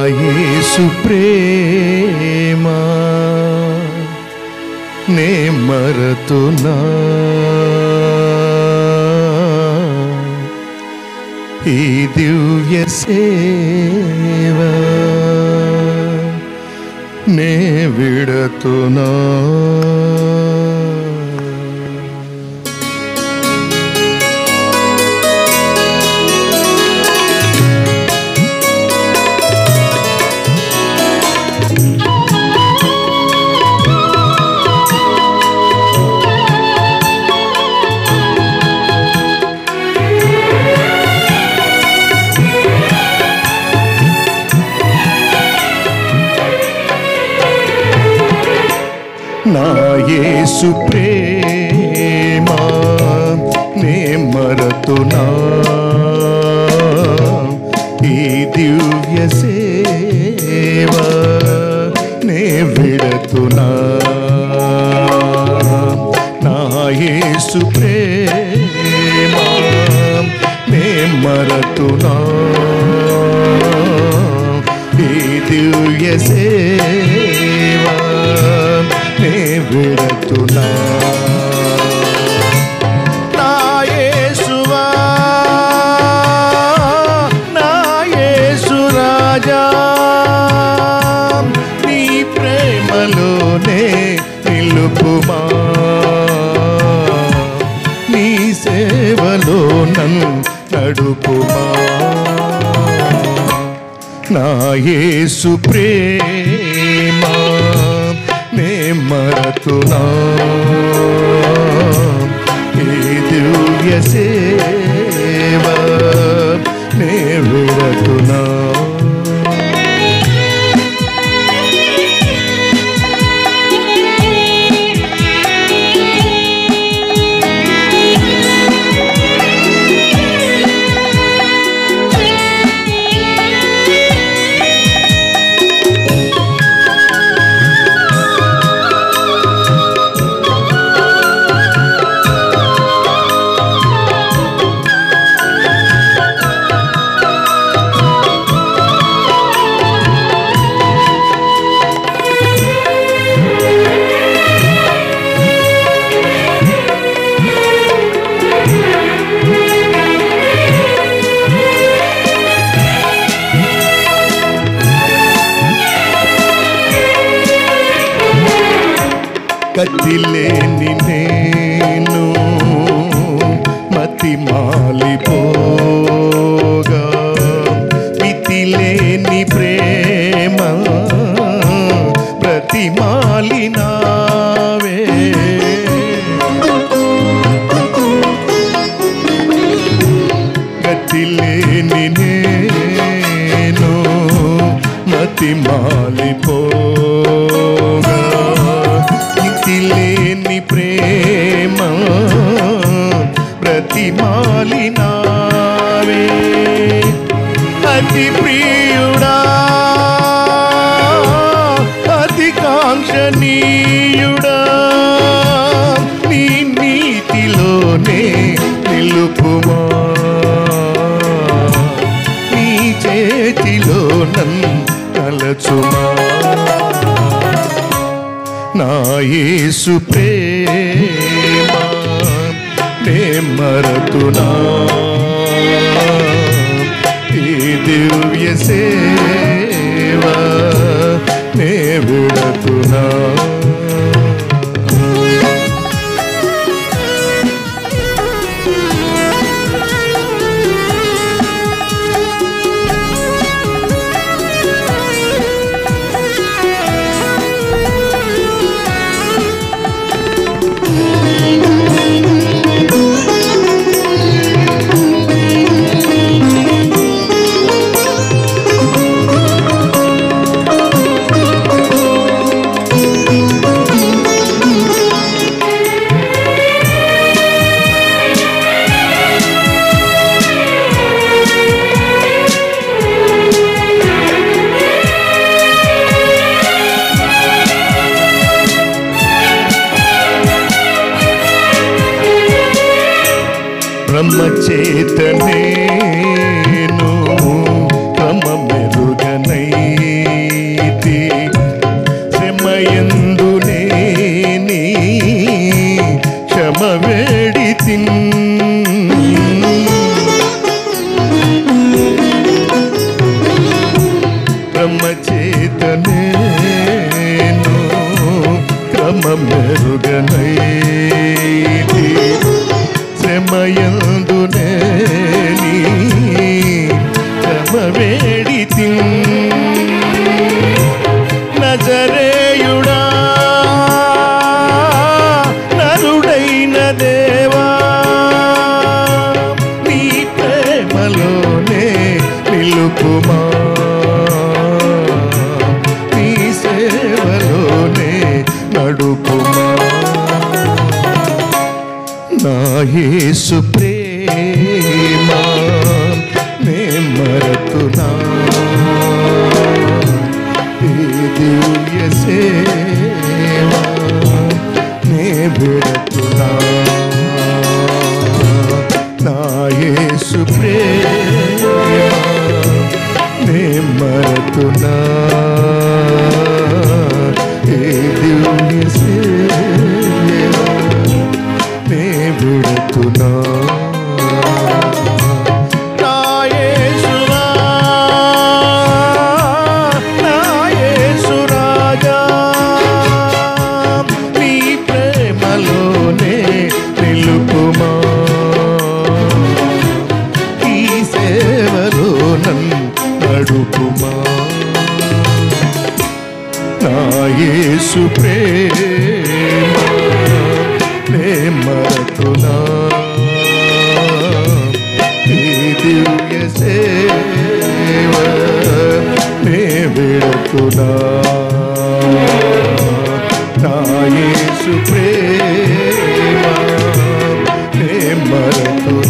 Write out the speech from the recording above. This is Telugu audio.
యేసు ప్రేమ నే మరతునా ఈ దివ్య సేవ నే విడతునా నా యేసు ప్రేమ నే మరతునా ఈ దివ్య సేవ నే విడతునా నా యేసు ప్రేమ నే మరతునా ఈ దివ్య సేవ నే విడతునా నా యేసువా నా యేసు రాజా నీ ప్రేమలోనే నిలుపుమా నీ సేవలో నన్ను నడుపుమా నా యేసు ప్రేమ నే మరతునా ఈ దివ్య సేవ నే విడతునా కత్తిలేని నేను మతి మాలిపోగా మితిలేని ప్రేమ ప్రతి మాలినావే గతిలేని నేను మతి మాలిపోగా ఇతిలేని ప్రేమ ప్రతి మాలినావే అతి ప్రియుడా అతి కాంక్షణీయుడా నీ నీతిలోనే నిలుపుమా నీ చేతిలో నన్ను తలచుమా నా యేసు ప్రేమ నే మరతునా ఈ దివ్య సేవ నే విడతునా బ్రహ్మచేత నేను క్రమ మెరుగనై బ్రహ్మచేత నేను క్రమమెరుగనైతి శ్రమయందునే నీ క్రమవేడి నజరేయుడా నరుడైన దేవా నీ ప్రేమలోనే నిలుపుమా నీ సేవలోనే నడుపుమా నా యేసు ప్రేమ నే మరతునా ఈ దివ్య సేవ నే విడతునా నా యేసు ప్రేమ నే మరతునా ఈ దివ్య సేవ నే విడుతున్నా నా యేసురా, నా యేసురాజా, నీ ప్రేమలోనే నిలుపుమా ఈ సేవలో నన్ను నడుపుమా నా యేసు ప్రేమ నే మరతునా ఈ దివ్య సేవ నే విడతునా నా యేసు ప్రేమ నే మరతునా